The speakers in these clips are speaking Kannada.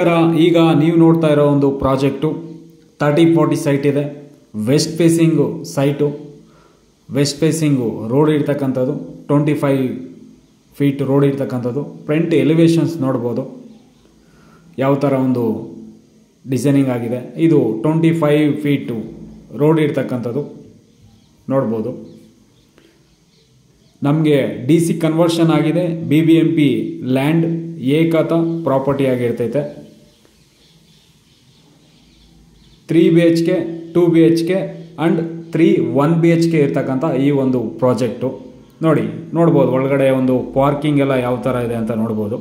ನಮಸ್ಕಾರ ಈಗ ನೀವು ನೋಡ್ತಾ ಇರೋ ಒಂದು ಪ್ರಾಜೆಕ್ಟು ತರ್ಟಿ ಫಾರ್ಟಿ ಸೈಟ್ ಇದೆ west facing site west facing road ಇರ್ತಕ್ಕಂಥದ್ದು ಟ್ವೆಂಟಿ ಫೈವ್ ಫೀಟ್ ರೋಡ್ ಇರ್ತಕ್ಕಂಥದ್ದು ಫ್ರಂಟ್ ಎಲಿವೇಶನ್ಸ್ ನೋಡ್ಬೋದು ಯಾವ ಥರ ಒಂದು ಡಿಸೈನಿಂಗ್ ಆಗಿದೆ ಇದು ಟ್ವೆಂಟಿ ಫೈವ್ ಫೀಟು ರೋಡ್ ಇರ್ತಕ್ಕಂಥದ್ದು ನೋಡ್ಬೋದು ನಮಗೆ ಡಿ ಸಿ ಕನ್ವರ್ಷನ್ ಆಗಿದೆ B B M P land ಏಕತ ಪ್ರಾಪರ್ಟಿ ಆಗಿರ್ತೈತೆ three B H K two B H K and three one B H K ಇರ್ತಕ್ಕಂಥ ಈ ಒಂದು ಪ್ರಾಜೆಕ್ಟು ನೋಡಿ ನೋಡ್ಬೋದು ಒಳಗಡೆ ಒಂದು ಪಾರ್ಕಿಂಗ್ ಎಲ್ಲ ಯಾವ ಥರ ಇದೆ ಅಂತ ನೋಡ್ಬೋದು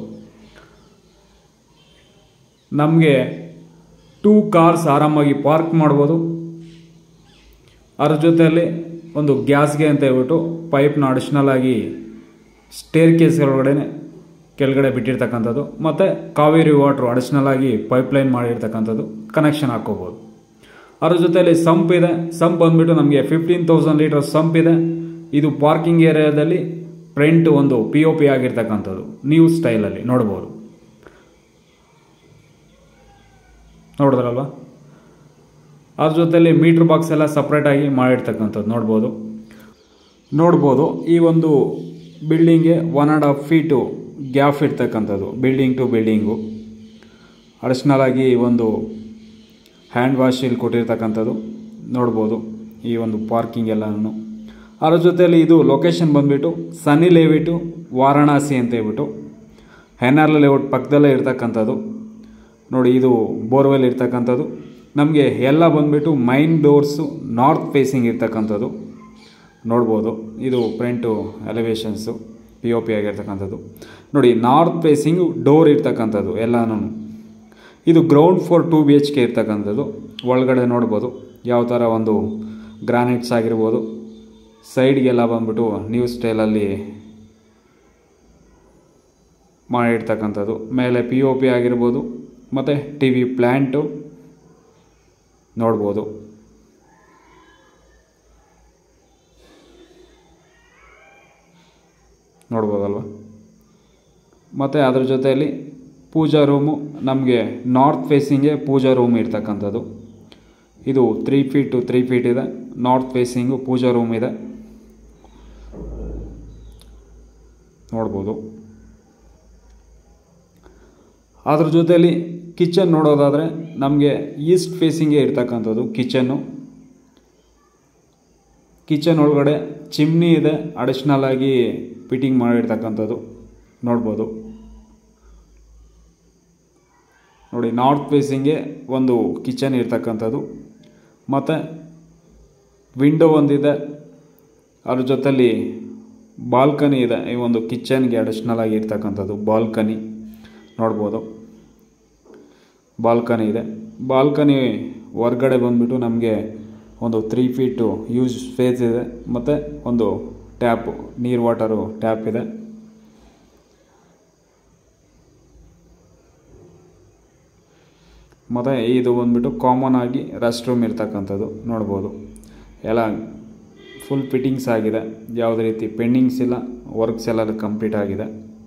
ನಮಗೆ ಟೂ ಕಾರ್ಸ್ ಆರಾಮಾಗಿ ಪಾರ್ಕ್ ಮಾಡ್ಬೋದು ಅದ್ರ ಜೊತೆಯಲ್ಲಿ ಒಂದು ಗ್ಯಾಸ್ಗೆ ಅಂತ ಹೇಳ್ಬಿಟ್ಟು ಪೈಪ್ನ ಅಡಿಷ್ನಲ್ ಆಗಿ ಸ್ಟೇರ್ ಕೇಸ್ ಒಳಗಡೆ ಕೆಳಗಡೆ ಬಿಟ್ಟಿರ್ತಕ್ಕಂಥದ್ದು ಮತ್ತು ಕಾವೇರಿ ವಾಟ್ರು ಅಡಿಷ್ನಲ್ ಆಗಿ ಪೈಪ್ಲೈನ್ ಮಾಡಿರ್ತಕ್ಕಂಥದ್ದು ಕನೆಕ್ಷನ್ ಹಾಕ್ಕೋಬೋದು ಅದ್ರ ಜೊತೆಯಲ್ಲಿ ಸಂಪ್ ಇದೆ ಸಂಪ್ ಬಂದ್ಬಿಟ್ಟು ನಮಗೆ ಫಿಫ್ಟೀನ್ ತೌಸಂಡ್ ಲೀಟರ್ ಸಂಪ್ ಇದೆ ಇದು ಪಾರ್ಕಿಂಗ್ ಏರಿಯಾದಲ್ಲಿ ಫ್ರಂಟ್ ಒಂದು ಪಿ ಒ ಪಿ ಆಗಿರ್ತಕ್ಕಂಥದ್ದು ನ್ಯೂ ಸ್ಟೈಲಲ್ಲಿ ನೋಡ್ಬೋದು ನೋಡಿದ್ರಲ್ವಾ ಅದ್ರ ಜೊತೆಲಿ ಮೀಟ್ರ್ ಬಾಕ್ಸ್ ಎಲ್ಲ ಸಪ್ರೇಟಾಗಿ ಮಾಡಿರ್ತಕ್ಕಂಥದ್ದು ನೋಡ್ಬೋದು ನೋಡ್ಬೋದು ಈ ಒಂದು ಬಿಲ್ಡಿಂಗ್ಗೆ one and half feet gap ಇರ್ತಕ್ಕಂಥದ್ದು ಬಿಲ್ಡಿಂಗ್ ಟು ಬಿಲ್ಡಿಂಗು ಅಡಿಷ್ನಲ್ ಆಗಿ ಒಂದು ಹ್ಯಾಂಡ್ ವಾಶ್ ಇಲ್ಲಿ ಕೊಟ್ಟಿರ್ತಕ್ಕಂಥದ್ದು ನೋಡ್ಬೋದು ಈ ಒಂದು ಪಾರ್ಕಿಂಗ್ ಎಲ್ಲನೂ ಅದ್ರ ಜೊತೆಯಲ್ಲಿ ಇದು ಲೊಕೇಶನ್ ಬಂದುಬಿಟ್ಟು ಸನ್ನಿ ಲೇಔಟು ವಾರಣಾಸಿ ಅಂತ ಹೇಳ್ಬಿಟ್ಟು ಹೆನ್ನಾರ್ಲ ಲೇಔಟ್ ಪಕ್ಕದಲ್ಲೇ ಇರ್ತಕ್ಕಂಥದ್ದು ನೋಡಿ ಇದು ಬೋರ್ವೆಲ್ ಇರ್ತಕ್ಕಂಥದ್ದು ನಮಗೆ ಎಲ್ಲ ಬಂದುಬಿಟ್ಟು ಮೈನ್ ಡೋರ್ಸು ನಾರ್ತ್ ಫೇಸಿಂಗ್ ಇರ್ತಕ್ಕಂಥದ್ದು ನೋಡ್ಬೋದು ಇದು front elevations P O P ಆಗಿರ್ತಕ್ಕಂಥದ್ದು ನೋಡಿ ನಾರ್ತ್ ಫೇಸಿಂಗು ಡೋರ್ ಇರ್ತಕ್ಕಂಥದ್ದು ಎಲ್ಲನೂ ಇದು ground floor two B H K ಇರ್ತಕ್ಕಂಥದ್ದು ಒಳಗಡೆ ನೋಡ್ಬೋದು ಯಾವ ಥರ ಒಂದು ಗ್ರಾನೈಟ್ಸ್ ಆಗಿರ್ಬೋದು ಸೈಡ್ಗೆಲ್ಲ ಬಂದ್ಬಿಟ್ಟು ನ್ಯೂ ಸ್ಟೈಲಲ್ಲಿ ಮಾಡಿರ್ತಕ್ಕಂಥದ್ದು ಮೇಲೆ ಪಿ ಒ ಪಿ ಆಗಿರ್ಬೋದು ಮತ್ತು ಟಿ ವಿ ಪ್ಲ್ಯಾಂಟು ನೋಡ್ಬೋದು ನೋಡ್ಬೋದಲ್ವ ಮತ್ತು ಅದ್ರ ಜೊತೆಯಲ್ಲಿ ಪೂಜಾ ರೂಮು ನಮಗೆ ನಾರ್ತ್ ಫೇಸಿಂಗೆ ಪೂಜಾ ರೂಮ್ ಇರ್ತಕ್ಕಂಥದ್ದು ಇದು ತ್ರೀ ಫೀಟು ತ್ರೀ ಫೀಟ್ ಇದೆ ನಾರ್ತ್ ಫೇಸಿಂಗು ಪೂಜಾ ರೂಮ್ ಇದೆ ನೋಡ್ಬೋದು ಅದ್ರ ಜೊತೆಯಲ್ಲಿ ಕಿಚನ್ ನೋಡೋದಾದರೆ ನಮಗೆ ಈಸ್ಟ್ ಫೇಸಿಂಗೇ ಇರ್ತಕ್ಕಂಥದ್ದು ಕಿಚನ್ನು ಕಿಚನ್ ಒಳಗಡೆ ಚಿಮ್ನಿ ಇದೆ ಅಡಿಷ್ನಲ್ ಆಗಿ ಫಿಟ್ಟಿಂಗ್ ಮಾಡಿರ್ತಕ್ಕಂಥದ್ದು ನೋಡ್ಬೋದು ನೋಡಿ ನಾರ್ತ್ ಫೇಸಿಂಗೆ ಒಂದು ಕಿಚನ್ ಇರ್ತಕ್ಕಂಥದ್ದು ಮತ್ತು ವಿಂಡೋ ಒಂದಿದೆ ಅದ್ರ ಜೊತೆಲಿ ಬಾಲ್ಕನಿ ಇದೆ ಈ ಒಂದು ಕಿಚನ್ಗೆ ಅಡಿಷ್ನಲ್ ಆಗಿ ಇರ್ತಕ್ಕಂಥದ್ದು ಬಾಲ್ಕನಿ ನೋಡ್ಬೋದು ಬಾಲ್ಕನಿ ಇದೆ ಬಾಲ್ಕನಿ ಹೊರ್ಗಡೆ ಬಂದುಬಿಟ್ಟು ನಮಗೆ ಒಂದು ತ್ರೀ ಫೀಟು ಯೂಸ್ ಸ್ಪೇಸ್ ಇದೆ ಮತ್ತು ಒಂದು ಟ್ಯಾಪು ನೀರು ವಾಟರು ಟ್ಯಾಪ್ ಇದೆ ಮತ್ತು ಇದು ಬಂದುಬಿಟ್ಟು ಕಾಮನ್ ಆಗಿ ರೆಸ್ಟ್ ರೂಮ್ ಇರ್ತಕ್ಕಂಥದ್ದು ನೋಡ್ಬೋದು ಎಲ್ಲ ಫುಲ್ ಫಿಟ್ಟಿಂಗ್ಸ್ ಆಗಿದೆ ಯಾವುದೇ ರೀತಿ ಪೆಂಡಿಂಗ್ಸ್ ಇಲ್ಲ ವರ್ಕ್ಸ್ ಎಲ್ಲ ಕಂಪ್ಲೀಟ್ ಆಗಿದೆ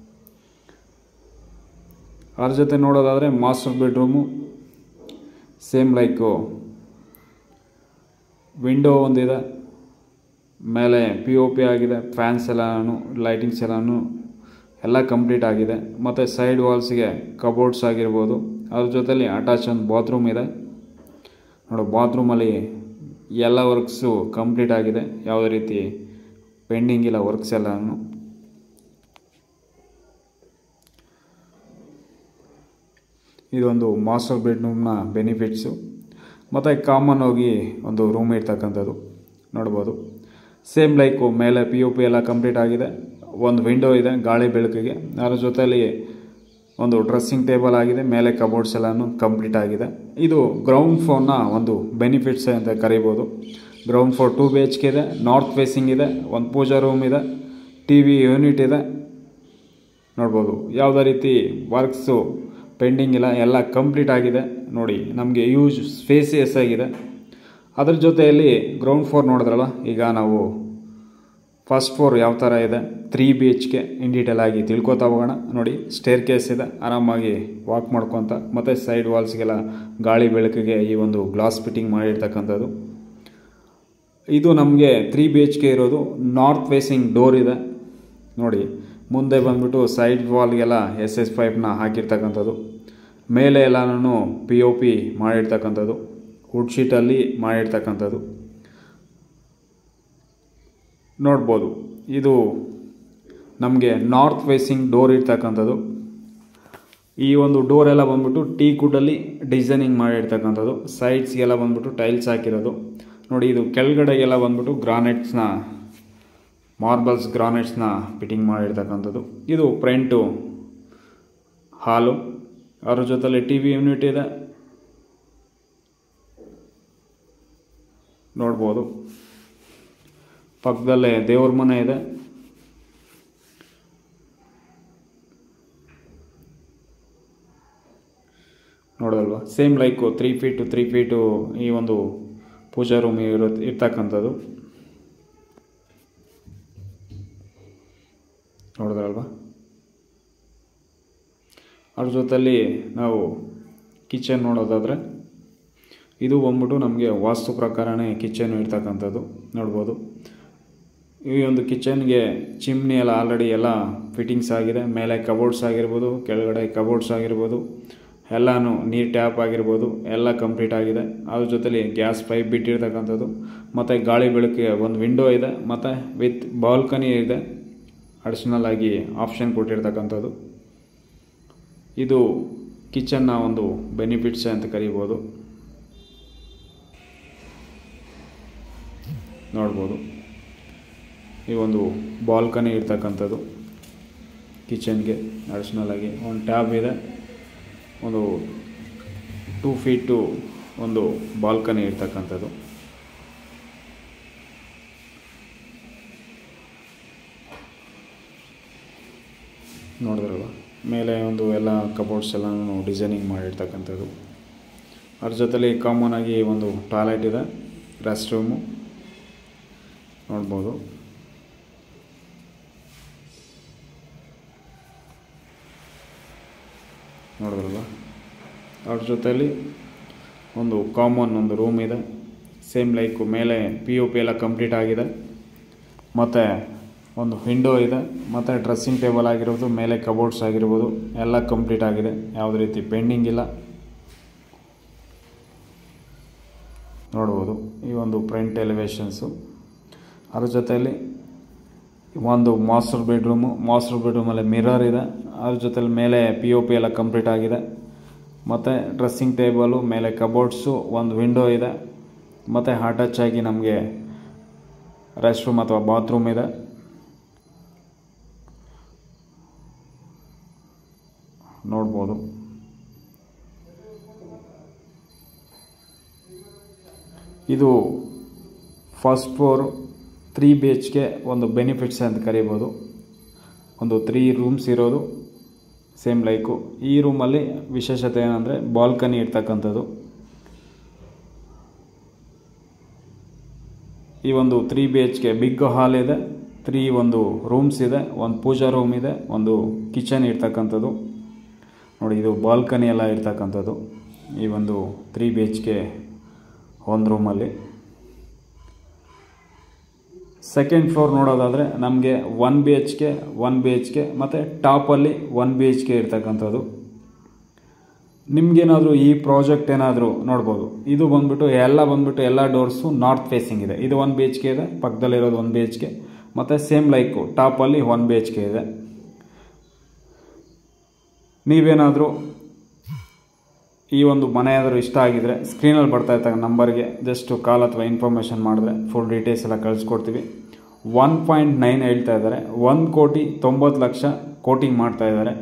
ಅದ್ರ ಜೊತೆ ನೋಡೋದಾದರೆ master bedroom same like window ಒಂದಿದೆ ಮೇಲೆ ಪಿ ಒ ಪಿ ಆಗಿದೆ ಫ್ಯಾನ್ಸ್ ಎಲ್ಲನೂ ಲೈಟಿಂಗ್ಸ್ ಎಲ್ಲನೂ ಎಲ್ಲ ಕಂಪ್ಲೀಟ್ ಆಗಿದೆ ಮತ್ತು ಸೈಡ್ ವಾಲ್ಸ್ಗೆ ಕಬೋರ್ಡ್ಸ್ ಆಗಿರ್ಬೋದು ಅದ್ರ ಜೊತೆಲಿ ಅಟ್ಯಾಚ್ ಒಂದು ಬಾತ್ರೂಮ್ ಇದೆ ನೋಡು ಬಾತ್ರೂಮಲ್ಲಿ ಎಲ್ಲ ವರ್ಕ್ಸು ಕಂಪ್ಲೀಟ್ ಆಗಿದೆ ಯಾವುದೇ ರೀತಿ ಪೆಂಡಿಂಗ್ ಇಲ್ಲ ವರ್ಕ್ಸ್ ಎಲ್ಲನೂ ಇದೊಂದು ಮಾಸ್ಟರ್ ಬೆಡ್ರೂಮ್ನ ಬೆನಿಫಿಟ್ಸು ಮತ್ತು ಕಾಮನ್ ಹೋಗಿ ಒಂದು ರೂಮ್ ಇರ್ತಕ್ಕಂಥದ್ದು ನೋಡ್ಬೋದು ಸೇಮ್ ಲೈಕು ಮೇಲೆ ಪಿ ಯು ಪಿ ಎಲ್ಲ ಕಂಪ್ಲೀಟ್ ಆಗಿದೆ ಒಂದು ವಿಂಡೋ ಇದೆ ಗಾಳಿ ಬೆಳಕಿಗೆ ಅದರ ಜೊತೆಯಲ್ಲಿ ಒಂದು ಡ್ರೆಸ್ಸಿಂಗ್ ಟೇಬಲ್ ಆಗಿದೆ ಮೇಲೆ ಕಬೋರ್ಡ್ಸ್ ಎಲ್ಲನೂ ಕಂಪ್ಲೀಟ್ ಆಗಿದೆ ಇದು ಗ್ರೌಂಡ್ ಫ್ಲೋರ್ನ ಒಂದು ಬೆನಿಫಿಟ್ಸ್ ಅಂತ ಕರಿಬೋದು ground floor two B H K ಇದೆ ನಾರ್ತ್ ಫೇಸಿಂಗ್ ಇದೆ ಒಂದು ಪೂಜಾ ರೂಮ್ ಇದೆ ಟಿ ವಿ ಯೂನಿಟ್ ಇದೆ ನೋಡ್ಬೋದು ಯಾವುದೇ ರೀತಿ ವರ್ಕ್ಸು ಪೆಂಡಿಂಗ್ ಇಲ್ಲ ಎಲ್ಲ ಕಂಪ್ಲೀಟ್ ಆಗಿದೆ ನೋಡಿ ನಮಗೆ ಯೂಸ್ ಸ್ಪೇಸಿಯಸ್ ಆಗಿದೆ ಅದ್ರ ಜೊತೆಯಲ್ಲಿ ಗ್ರೌಂಡ್ ಫ್ಲೋರ್ ನೋಡಿದ್ರಲ್ಲ ಈಗ ನಾವು ಫಸ್ಟ್ ಫ್ಲೋರ್ ಯಾವ ಥರ ಇದೆ three B H K in detail ಆಗಿ ತಿಳ್ಕೊತಾ ಹೋಗೋಣ ನೋಡಿ ಸ್ಟೇರ್ ಕೇಸ್ ಇದೆ ಆರಾಮಾಗಿ ವಾಕ್ ಮಾಡ್ಕೊತ ಮತ್ತು ಸೈಡ್ ವಾಲ್ಸ್ಗೆಲ್ಲ ಗಾಳಿ ಬೆಳಕಿಗೆ ಈ ಒಂದು ಗ್ಲಾಸ್ ಫಿಟ್ಟಿಂಗ್ ಮಾಡಿರ್ತಕ್ಕಂಥದ್ದು ಇದು ನಮಗೆ ತ್ರೀ ಬಿ ಎಚ್ ಕೆ ಇರೋದು ನಾರ್ತ್ ಫೇಸಿಂಗ್ ಡೋರ್ ಇದೆ ನೋಡಿ ಮುಂದೆ ಬಂದ್ಬಿಟ್ಟು ಸೈಡ್ ವಾಲ್ಗೆಲ್ಲ ಎಸ್ ಎಸ್ ಪೈಪ್ನ ಹಾಕಿರ್ತಕ್ಕಂಥದ್ದು ಮೇಲೆ ಎಲ್ಲನೂ ಪಿ ಒ ಪಿ ಮಾಡಿರ್ತಕ್ಕಂಥದ್ದು ವುಡ್ ಶೀಟಲ್ಲಿ ಮಾಡಿರ್ತಕ್ಕಂಥದ್ದು ನೋಡ್ಬೋದು ಇದು ನಮಗೆ ನಾರ್ತ್ ಫೇಸಿಂಗ್ ಡೋರ್ ಇರ್ತಕ್ಕಂಥದ್ದು ಈ ಒಂದು ಡೋರ್ ಎಲ್ಲ ಬಂದ್ಬಿಟ್ಟು ಟೀ ಕುಡ್ಡಲ್ಲಿ ಡಿಸೈನಿಂಗ್ ಮಾಡಿರ್ತಕ್ಕಂಥದ್ದು ಸೈಡ್ಸ್ಗೆಲ್ಲ ಬಂದ್ಬಿಟ್ಟು ಟೈಲ್ಸ್ ಹಾಕಿರೋದು ನೋಡಿ ಇದು ಕೆಳಗಡೆಗೆಲ್ಲ ಬಂದ್ಬಿಟ್ಟು ಗ್ರಾನೈಟ್ಸ್ನ ಮಾರ್ಬಲ್ಸ್ ಗ್ರಾನೈಟ್ಸ್ನ ಫಿಟ್ಟಿಂಗ್ ಮಾಡಿರ್ತಕ್ಕಂಥದ್ದು ಇದು ಫ್ರಂಟು ಹಾಲು ಅದ್ರ ಜೊತೆಲಿ ಟಿ ವಿ ಯೂನಿಟ್ ಇದೆ ನೋಡ್ಬೋದು ಪಕ್ಕದಲ್ಲೇ ದೇವ್ರ ಮನೆ ಇದೆ ನೋಡೋದಲ್ವಾ same like three feet three feet ಈ ಒಂದು ಪೂಜಾ ರೂಮ್ ಇರೋ ಇರ್ತಕ್ಕಂಥದ್ದು ನೋಡಿದ್ರಲ್ವಾ ಅದ್ರ ಜೊತೆಲಿ ನಾವು ಕಿಚನ್ ನೋಡೋದಾದರೆ ಇದು ಬಂದ್ಬಿಟ್ಟು ನಮಗೆ ವಾಸ್ತು ಪ್ರಕಾರನೇ ಕಿಚನ್ ಇರ್ತಕ್ಕಂಥದ್ದು ನೋಡ್ಬೋದು ಈ ಒಂದು ಕಿಚನ್ಗೆ ಚಿಮ್ನಿ ಎಲ್ಲ ಆಲ್ರೆಡಿ ಎಲ್ಲ ಫಿಟ್ಟಿಂಗ್ಸ್ ಆಗಿದೆ ಮೇಲೆ ಕಬೋರ್ಡ್ಸ್ ಆಗಿರ್ಬೋದು ಕೆಳಗಡೆ ಕಬೋರ್ಡ್ಸ್ ಆಗಿರ್ಬೋದು ಎಲ್ಲನೂ ನೀರು ಟ್ಯಾಪ್ ಆಗಿರ್ಬೋದು ಎಲ್ಲ ಕಂಪ್ಲೀಟ್ ಆಗಿದೆ ಅದ್ರ ಜೊತೆಲಿ ಗ್ಯಾಸ್ ಪೈಪ್ ಬಿಟ್ಟಿರ್ತಕ್ಕಂಥದ್ದು ಮತ್ತು ಗಾಳಿ ಬೆಳಕಿಗೆ ಒಂದು ವಿಂಡೋ ಇದೆ ಮತ್ತು ವಿತ್ ಬಾಲ್ಕನಿ ಇದೆ ಅಡಿಷ್ನಲ್ ಆಗಿ ಆಪ್ಷನ್ ಕೊಟ್ಟಿರ್ತಕ್ಕಂಥದ್ದು ಇದು ಕಿಚನ್ನ ಒಂದು ಬೆನಿಫಿಟ್ಸ್ ಅಂತ ಕರಿಬೋದು ನೋಡ್ಬೋದು ಈ ಒಂದು ಬಾಲ್ಕನಿ ಇರ್ತಕ್ಕಂಥದ್ದು ಕಿಚನ್ಗೆ ಅಡಿಷ್ನಲ್ ಆಗಿ ಒಂದು ಟ್ಯಾಬ್ ಇದೆ ಒಂದು ಟೂ ಫೀಟು ಒಂದು ಬಾಲ್ಕನಿ ಇರ್ತಕ್ಕಂಥದ್ದು ನೋಡಿದ್ರಲ್ವ ಮೇಲೆ ಒಂದು ಎಲ್ಲ ಕಬೋರ್ಡ್ಸ್ ಎಲ್ಲನೂ ಡಿಸೈನಿಂಗ್ ಮಾಡಿರ್ತಕ್ಕಂಥದ್ದು ಅದ್ರ ಜೊತೆಲಿ ಕಾಮನ್ ಆಗಿ ಒಂದು ಟಾಯ್ಲೆಟ್ ಇದೆ ರೆಸ್ಟ್ ರೂಮು ನೋಡ್ಬೋದು ನೋಡಿದ್ರಲ್ವ ಅದ್ರ ಜೊತೆಲಿ ಒಂದು ಕಾಮನ್ ಒಂದು ರೂಮ್ ಇದೆ ಸೇಮ್ ಲೈಕು ಮೇಲೆ ಪಿ ಯು ಪಿ ಎಲ್ಲ ಕಂಪ್ಲೀಟ್ ಆಗಿದೆ ಮತ್ತು ಒಂದು ವಿಂಡೋ ಇದೆ ಮತ್ತು ಡ್ರೆಸ್ಸಿಂಗ್ ಟೇಬಲ್ ಆಗಿರ್ಬೋದು ಮೇಲೆ ಕಬೋರ್ಡ್ಸ್ ಆಗಿರ್ಬೋದು ಎಲ್ಲ ಕಂಪ್ಲೀಟ್ ಆಗಿದೆ ಯಾವುದೇ ರೀತಿ ಪೆಂಡಿಂಗ್ ಇಲ್ಲ ನೋಡ್ಬೋದು ಈ ಒಂದು ಫ್ರಂಟ್ ಎಲಿವೇಶನ್ಸು ಅದ್ರ ಜೊತೆಯಲ್ಲಿ ಒಂದು ಮಾಸ್ಟರ್ ಬೆಡ್ರೂಮು ಮಾಸ್ಟರ್ ಬೆಡ್ರೂಮಲ್ಲಿ ಮಿರರ್ ಇದೆ ಅದ್ರ ಜೊತೆಲಿ ಮೇಲೆ ಪಿ ಒ ಪಿ ಎಲ್ಲ ಕಂಪ್ಲೀಟ್ ಆಗಿದೆ ಮತ್ತು ಡ್ರೆಸ್ಸಿಂಗ್ ಟೇಬಲು ಮೇಲೆ ಕಬೋರ್ಡ್ಸು ಒಂದು ವಿಂಡೋ ಇದೆ ಮತ್ತು ಅಟ್ಯಾಚ್ ಆಗಿ ನಮಗೆ ರೆಸ್ಟ್ ರೂಮ್ ಅಥವಾ ಬಾತ್ರೂಮ್ ಇದೆ ನೋಡ್ಬೋದು ಇದು first floor three B H K ಒಂದು ಬೆನಿಫಿಟ್ಸ್ ಅಂತ ಕರಿಬೋದು ಒಂದು ತ್ರೀ ರೂಮ್ಸ್ ಇರೋದು ಸೇಮ್ ಲೈಕು ಈ ರೂಮಲ್ಲಿ ವಿಶೇಷತೆ ಏನಂದರೆ ಬಾಲ್ಕನಿ ಇರ್ತಕ್ಕಂಥದ್ದು ಈ ಒಂದು three B H K big hall ಇದೆ ತ್ರೀ ಒಂದು ರೂಮ್ಸ್ ಇದೆ ಒಂದು ಪೂಜಾ ರೂಮ್ ಇದೆ ಒಂದು ಕಿಚನ್ ಇರ್ತಕ್ಕಂಥದ್ದು ನೋಡಿ ಇದು ಬಾಲ್ಕನಿ ಎಲ್ಲ ಇರ್ತಕ್ಕಂಥದ್ದು ಈ ಒಂದು ತ್ರೀ ಬಿ ಎಚ್ ಕೆ ಒಂದು ರೂಮಲ್ಲಿ ಸೆಕೆಂಡ್ ಫ್ಲೋರ್ ನೋಡೋದಾದರೆ ನಮಗೆ one B H K one B H K ಮತ್ತು ಟಾಪಲ್ಲಿ ಒನ್ ಬಿ ಎಚ್ ಕೆ ಇರ್ತಕ್ಕಂಥದ್ದು ನಿಮಗೇನಾದರೂ ಈ ಪ್ರಾಜೆಕ್ಟ್ ಏನಾದರೂ ನೋಡ್ಬೋದು ಇದು ಬಂದ್ಬಿಟ್ಟು ಎಲ್ಲ ಬಂದ್ಬಿಟ್ಟು ಎಲ್ಲ ಡೋರ್ಸು ನಾರ್ತ್ ಫೇಸಿಂಗ್ ಇದೆ ಇದು ಒನ್ ಬಿ ಎಚ್ ಕೆ ಇದೆ ಪಕ್ಕದಲ್ಲಿರೋದು ಒನ್ ಬಿ ಎಚ್ ಕೆ ಮತ್ತು ಸೇಮ್ ಲೈಕು ಟಾಪಲ್ಲಿ ಒನ್ ಬಿ ಎಚ್ ಕೆ ಇದೆ ನೀವೇನಾದರೂ ಈ ಒಂದು ಮನೆ ಆದರೂ ಇಷ್ಟ ಆಗಿದರೆ ಸ್ಕ್ರೀನಲ್ಲಿ ಬರ್ತಾ ಇರ್ತಕ್ಕ ನಂಬರ್ಗೆ ಜಸ್ಟ್ ಕಾಲ್ ಅಥವಾ ಇನ್ಫಾರ್ಮೇಷನ್ ಮಾಡಿದ್ರೆ ಫುಲ್ ಡೀಟೇಲ್ಸ್ ಎಲ್ಲ ಕಳಿಸ್ಕೊಡ್ತೀವಿ ಒನ್ ಪಾಯಿಂಟ್ ನೈನ್ ಹೇಳ್ತಾ ಇದ್ದಾರೆ ಒಂದು ಕೋಟಿ ತೊಂಬತ್ತು ಲಕ್ಷ ಕೋಟಿಂಗ್ ಮಾಡ್ತಾ ಇದ್ದಾರೆ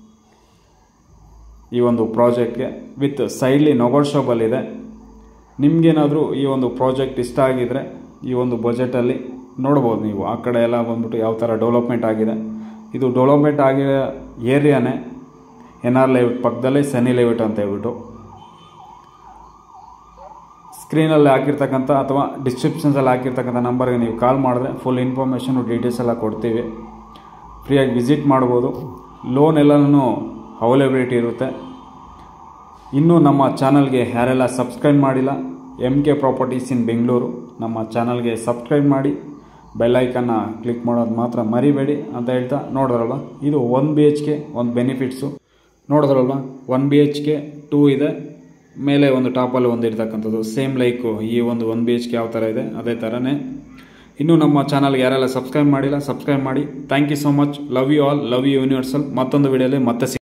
ಈ ಒಂದು ಪ್ರಾಜೆಕ್ಟ್ಗೆ ವಿತ್ ಸೈಡ್ಲಿ ನೊಗೋಷಬಲ್ ಇದೆ ನಿಮಗೇನಾದರೂ ಈ ಒಂದು ಪ್ರಾಜೆಕ್ಟ್ ಇಷ್ಟ ಆಗಿದರೆ ಈ ಒಂದು ಬಜೆಟಲ್ಲಿ ನೋಡ್ಬೋದು ನೀವು ಆ ಕಡೆ ಎಲ್ಲ ಬಂದ್ಬಿಟ್ಟು ಯಾವ ಥರ ಡೆವಲಪ್ಮೆಂಟ್ ಆಗಿದೆ ಇದು ಡೆವಲಪ್ಮೆಂಟ್ ಆಗಿರೋ ಏರಿಯಾನೇ ಎನ್ ಆರ್ ಲೇಔಟ್ ಪಕ್ಕದಲ್ಲೇ ಸನಿ ಲೇಔಟ್ ಅಂತ ಹೇಳ್ಬಿಟ್ಟು ಸ್ಕ್ರೀನಲ್ಲಿ ಹಾಕಿರ್ತಕ್ಕಂಥ ಅಥವಾ ಡಿಸ್ಕ್ರಿಪ್ಷನ್ಸಲ್ಲಿ ಹಾಕಿರ್ತಕ್ಕಂಥ ನಂಬರ್ಗೆ ನೀವು ಕಾಲ್ ಮಾಡಿದ್ರೆ ಫುಲ್ ಇನ್ಫಾರ್ಮೇಷನು ಡೀಟೇಲ್ಸ್ ಎಲ್ಲ ಕೊಡ್ತೀವಿ ಫ್ರೀಯಾಗಿ ವಿಸಿಟ್ ಮಾಡ್ಬೋದು ಲೋನ್ ಎಲ್ಲನೂ ಅವೈಲೇಬಿಲಿಟಿ ಇರುತ್ತೆ ಇನ್ನೂ ನಮ್ಮ ಚಾನಲ್ಗೆ ಯಾರೆಲ್ಲ ಸಬ್ಸ್ಕ್ರೈಬ್ ಮಾಡಿಲ್ಲ M K properties in Bengaluru ನಮ್ಮ ಚಾನಲ್ಗೆ ಸಬ್ಸ್ಕ್ರೈಬ್ ಮಾಡಿ ಬೆಲ್ಲೈಕನ್ನ ಕ್ಲಿಕ್ ಮಾಡೋದು ಮಾತ್ರ ಮರಿಬೇಡಿ ಅಂತ ಹೇಳ್ತಾ ನೋಡಿದ್ರಲ್ವ ಇದು ಒನ್ ಬಿ ಎಚ್ ಕೆ ಒಂದು ಬೆನಿಫಿಟ್ಸು ನೋಡಿದ್ರಲ್ವ one B H K two ಇದೆ ಮೇಲೆ ಒಂದು ಟಾಪಲ್ಲಿ ಒಂದು ಇರ್ತಕ್ಕಂಥದ್ದು ಸೇಮ್ ಲೈಕು ಈ ಒಂದು ಒನ್ ಬಿ ಎಚ್ ಕೆ ಯಾವ ಥರ ಇದೆ ಅದೇ ಥರನೇ ಇನ್ನೂ ನಮ್ಮ ಚಾನಲ್ಗೆ ಯಾರೆಲ್ಲ ಸಬ್ಸ್ಕ್ರೈಬ್ ಮಾಡಿಲ್ಲ ಸಬ್ಸ್ಕ್ರೈಬ್ ಮಾಡಿ thank you so much love you all love you universal ಮತ್ತೊಂದು ವಿಡಿಯೋಲಿ ಮತ್ತೆ ಸಿಗ್